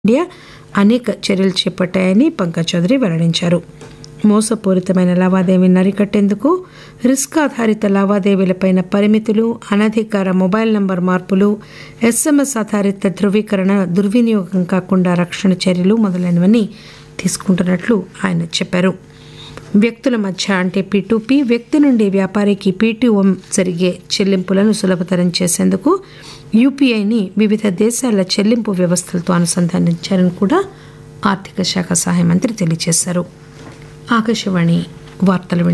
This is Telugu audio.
ఇండియా అనేక చర్యలు చేపట్టాయని పంకజ్ చౌదరి వెల్లడించారు మోసపూరితమైన లావాదేవీలను అరికట్టేందుకు రిస్క్ ఆధారిత లావాదేవీలపైన పరిమితులు అనధికార మొబైల్ నంబర్ మార్పులు ఎస్ఎంఎస్ ఆధారిత ధృవీకరణ దుర్వినియోగం కాకుండా రక్షణ చర్యలు మొదలైనవన్నీ తీసుకుంటున్నట్లు ఆయన చెప్పారు వ్యక్తుల మధ్య అంటే పీ వ్యక్తి నుండి వ్యాపారికి పీటీఓ జరిగే చెల్లింపులను సులభతరం చేసేందుకు యూపీఐని వివిధ దేశాల చెల్లింపు వ్యవస్థలతో అనుసంధానించారని కూడా ఆర్థిక శాఖ సహాయ మంత్రి తెలియజేశారు ఆకాశవాణి వార్తలు